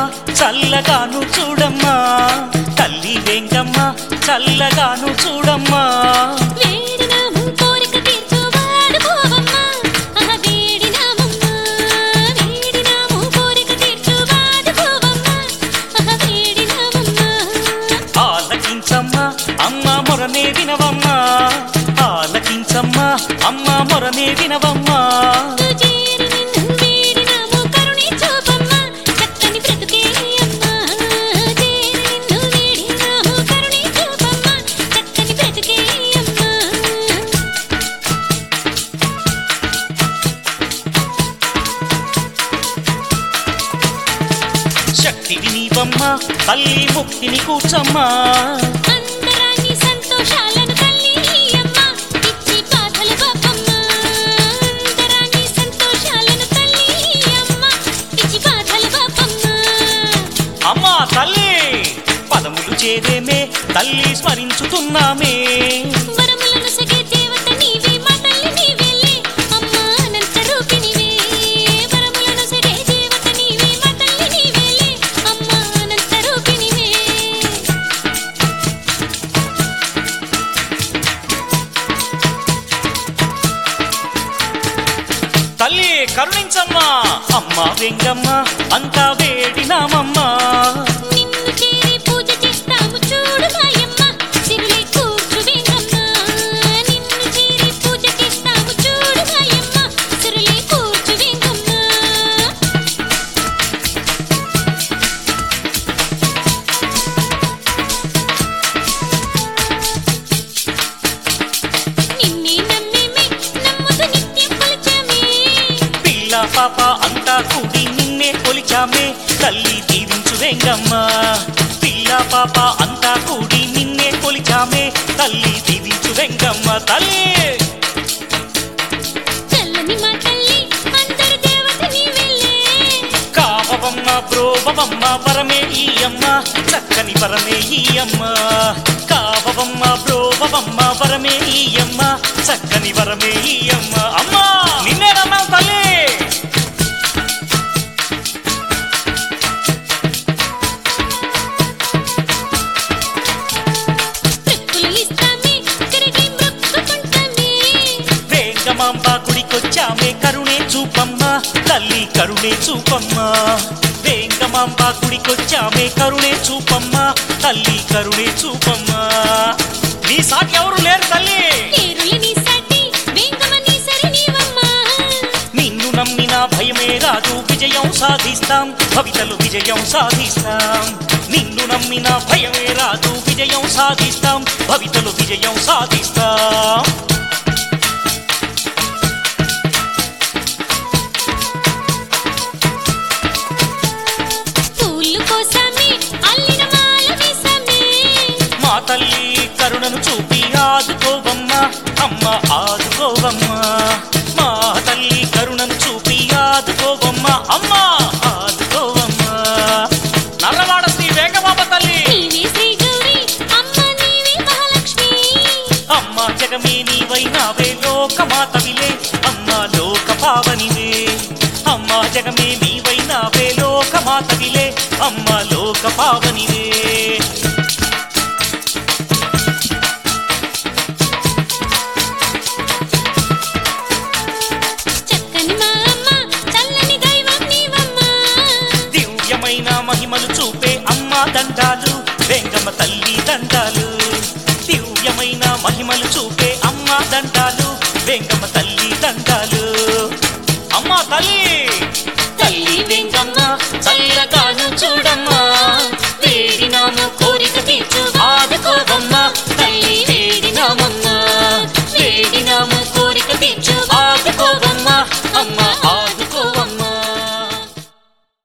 చల్లగాను చూడమ్మా తల్లి వెంగమ్మ చల్లగాను చూడమ్మా వేడినాము కోరిక తీర్చువాడు పోవమ్మా ఆహా వేడినామమ్మా వేడినాము కోరిక తీర్చువాడు పోవమ్మా ఆహా వేడినామమ్మా ఆలకించమ్మా అమ్మ మొరనే వినవమ్మా ఆలకించమ్మా అమ్మ మొరనే వినవమ్మా చేరి నిన్ను వేడినాము కరుణే చూపమ్మా చక్కని బ్రతుకే అమ్మా చేరి నిన్ను వేడినాము కరుణే చూపమ్మా చక్కని బ్రతుకే అమ్మా శక్తివి నీవమ్మా తల్లి ముక్తిని కూర్చమ్మా అందరాన్ని సంతోషాలను తల్లి అమ్మ ఇచ్చి బాధలు పాపమ్మ అందరాన్ని సంతోషాలను తల్లి అమ్మ ఇచ్చి బాధలు పాపమ్మ అమ్మా తల్లి పదములు చేరేమే తల్లి స్మరించుతున్నామే వరములను సగే దేవత నీవే మా తల్లి నీవేలే అమ్మ అనంత రూపిణివే వరములను సగే దేవత నీవే మా తల్లి నీవేలే అమ్మ అనంత రూపిణివే తల్లి కరుణించమ్మా అమ్మ వెంగమ్మ అంతా వేడినామమ్మా నిన్ను చేరి పూజ చేస్తాము చూడు మాయమ్మ సిరులే కూర్చు వెంగమ్మ నిన్ను చేరి పూజ చేస్తాము చూడు మాయమ్మ సిరులే కూర్చు వెంగమ్మ నిన్నే నమ్మేమే నమ్ముతూ నిత్యం కొలిచామే పిల్ల పాప అంతా కూడి నిన్నే కొలిచామే తల్లి దీవించు వెంగమ్మ పిల్ల పాప అంతా కూడి నిన్నే కొలిచామే తల్లి దీవించు వెంగమ్మ తల్లి చల్లని మా తల్లి అందరి దేవత నీవెళ్ళే కావమ్మ బ్రోవమ్మ పరమే ఈ అమ్మ చక్కని పరమే ఈ అమ్మ కావమ్మ బ్రోవమ్మ పరమే ఈ అమ్మ చక్కని పరమే ఈ అమ్మ అమ్మా నిన్నే రమ్మా తల్లి తృక్కులు ఇస్తామే తిరిగి మొక్కుకుంటామే వేంగమాంబ గుడికొచ్చామే కరుణే చూపమ్మ తల్లి కరుణే చూపమ్మ వేంగమాంబ గుడికొచ్చామే కరుణే చూపమ్మ తల్లి కరుణే చూపమ్మ నీ సాటి ఎవరు లేరు తల్లి ఏరులని సాటి వెంగమని సరి నీవమ్మా నిన్ను నమ్మిన భయమే రాదు విజయం సాధిస్తాం భవితలు విజయం సాధిస్తాం నిన్ను నమ్మిన భయమే రాదు విజయం సాధిస్తాం భవితలు విజయం సాధిస్తాం పూలు కోసామే అల్లిన మాల వేసామే మా తల్లి కరుణను చూపి ఆదుకోవమ్మ అమ్మ ఆదుకోవమ్మ మా తల్లి కరుణను చూపి ఆదుకోవమ్మ అమ్మ ఆదుకోవమ్మ నల్లవాడ శ్రీ వేగమామ తల్లి నీవే శ్రీ గౌరి అమ్మ నీవే మహాలక్ష్మి అమ్మ జగమే నీవైనావే లోకమాతవిలే అమ్మ లోక పావనివే అమ్మ జగమే నీవైనావే లోకమాతవిలే అమ్మ లోక పావనివే చక్కని మా అమ్మ చల్లని దైవం నీవమ్మా దివ్యమైన మహిమలు చూపే అమ్మ దండాలు వెంగమ్మ తల్లి దండాలు దివ్యమైన మహిమలు చూపే అమ్మ దండాలు వెంగమ్మ తల్లి దండాలు అమ్మ తల్లి తల్లి వెంగమ్మ చల్లగాను చూడమ్మ